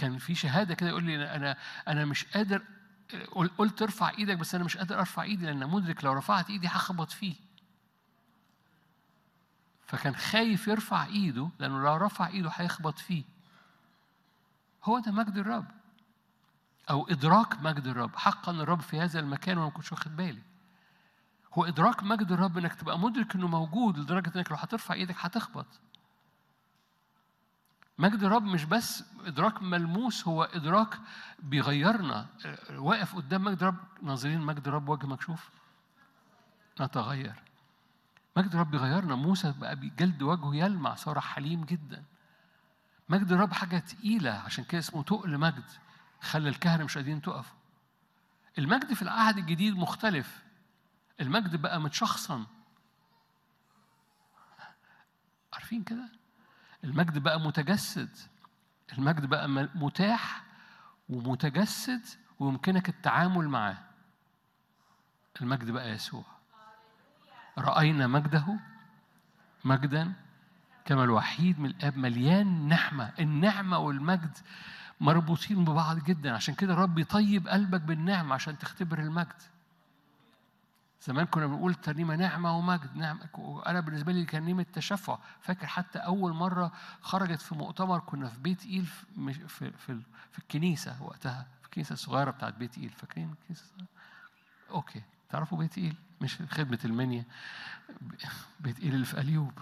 كان في شهاده كده يقول لي انا انا مش قادر قلت ارفع ايدك بس انا مش قادر ارفع ايدي لان مدرك لو رفعت ايدي هخبط فيه فكان خايف يرفع ايده لانه لو رفع ايده هيخبط فيه هو ده مجد الرب او ادراك مجد الرب حقا الرب في هذا المكان وانا ما كنتش واخد بالي هو ادراك مجد الرب انك تبقى مدرك انه موجود لدرجه انك لو هترفع ايدك هتخبط مجد الرب مش بس ادراك ملموس هو ادراك بيغيرنا واقف قدام مجد الرب ناظرين مجد الرب وجه مكشوف نتغير مجد الرب بيغيرنا موسى بقى جلد وجهه يلمع صار حليم جدا مجد الرب حاجه تقيله عشان كده اسمه تقل مجد خلى الكهنه مش قادرين تقفوا المجد في العهد الجديد مختلف المجد بقى متشخصن عارفين كده المجد بقى متجسد المجد بقى متاح ومتجسد ويمكنك التعامل معاه المجد بقى يسوع رأينا مجده مجدا كما الوحيد من الآب مليان نعمة النعمة والمجد مربوطين ببعض جدا عشان كده الرب يطيب قلبك بالنعمة عشان تختبر المجد زمان كنا بنقول ترنيمة نعمة ومجد نعمة أنا بالنسبة لي ترنيمة تشفع فاكر حتى أول مرة خرجت في مؤتمر كنا في بيت إيل في, في, في, في الكنيسة وقتها في الكنيسة الصغيرة بتاعت بيت إيل فاكرين الكنيسة أوكي تعرفوا بيت إيل مش خدمة المنيا بيت إيل اللي في أليوب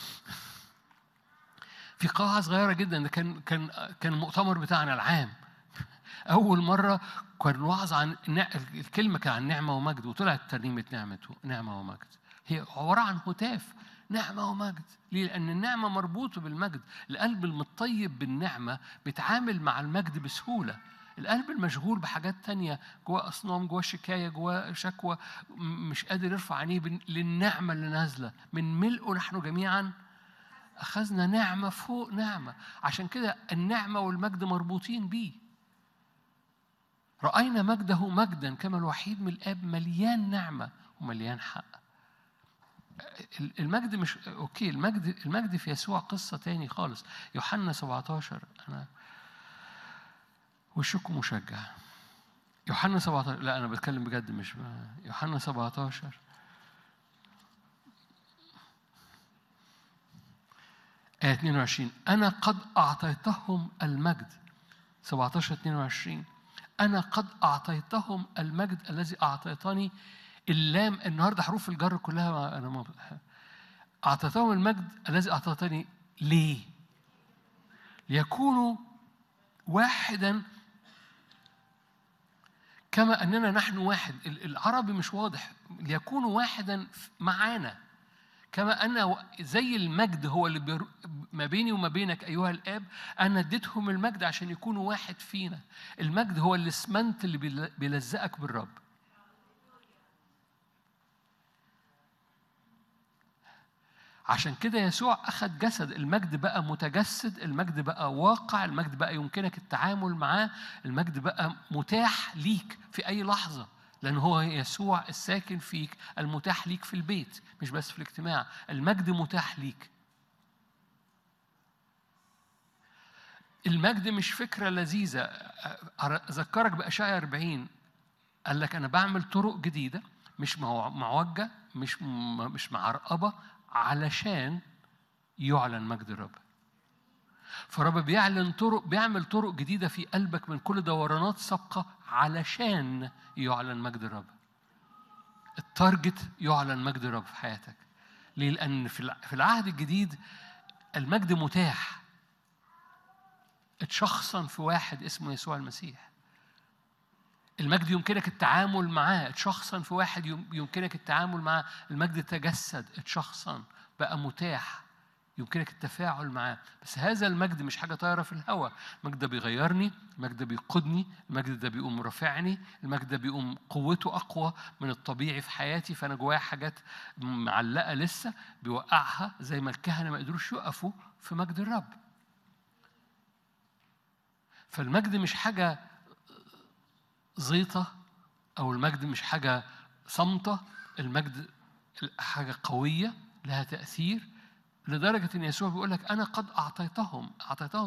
في قاعة صغيرة جدا ده كان كان كان المؤتمر بتاعنا العام أول مرة كان وعظ عن الكلمة كان عن نعمة ومجد وطلعت ترنيمة نعمة نعمة ومجد هي عبارة عن هتاف نعمة ومجد ليه؟ لأن النعمة مربوطة بالمجد القلب المطيب بالنعمة بيتعامل مع المجد بسهولة القلب المشغول بحاجات تانية جواه أصنام جواه شكاية جواه شكوى مش قادر يرفع عينيه للنعمة اللي نازلة من ملئه نحن جميعا أخذنا نعمة فوق نعمة عشان كده النعمة والمجد مربوطين بيه رأينا مجده مجدا كما الوحيد من الآب مليان نعمة ومليان حق المجد مش اوكي المجد المجد في يسوع قصه تاني خالص يوحنا 17 انا وشكم مشجع يوحنا 17 لا انا بتكلم بجد مش يوحنا 17 آية 22 أنا قد أعطيتهم المجد 17 22 أنا قد أعطيتهم المجد الذي أعطيتني اللام النهارده حروف الجر كلها أنا ما أعطيتهم المجد الذي أعطيتني ليه؟ ليكونوا واحدا كما أننا نحن واحد العربي مش واضح ليكونوا واحدا معانا كما أن زي المجد هو اللي بير... ما بيني وما بينك أيها الآب أنا اديتهم المجد عشان يكونوا واحد فينا المجد هو الاسمنت اللي بيلزقك بالرب عشان كده يسوع أخذ جسد المجد بقى متجسد المجد بقى واقع المجد بقى يمكنك التعامل معاه المجد بقى متاح ليك في أي لحظة لأن هو يسوع الساكن فيك المتاح ليك في البيت مش بس في الاجتماع المجد متاح ليك المجد مش فكرة لذيذة أذكرك بأشعيا 40 قال لك أنا بعمل طرق جديدة مش معوجة مش مش معرقبة علشان يعلن مجد الرب فرب بيعلن طرق بيعمل طرق جديدة في قلبك من كل دورانات سابقة علشان يعلن مجد الرب التارجت يعلن مجد الرب في حياتك ليه؟ لأن في العهد الجديد المجد متاح اتشخصن في واحد اسمه يسوع المسيح المجد يمكنك التعامل معاه اتشخصن في واحد يمكنك التعامل معاه المجد تجسد اتشخصن بقى متاح يمكنك التفاعل معاه بس هذا المجد مش حاجه طايره في الهواء المجد ده بيغيرني المجد ده بيقودني المجد ده بيقوم رافعني المجد ده بيقوم قوته اقوى من الطبيعي في حياتي فانا جوايا حاجات معلقه لسه بيوقعها زي ما الكهنه ما قدروش يقفوا في مجد الرب فالمجد مش حاجه زيطه او المجد مش حاجه صامته المجد حاجه قويه لها تاثير لدرجة إن يسوع بيقول لك أنا قد أعطيتهم أعطيتهم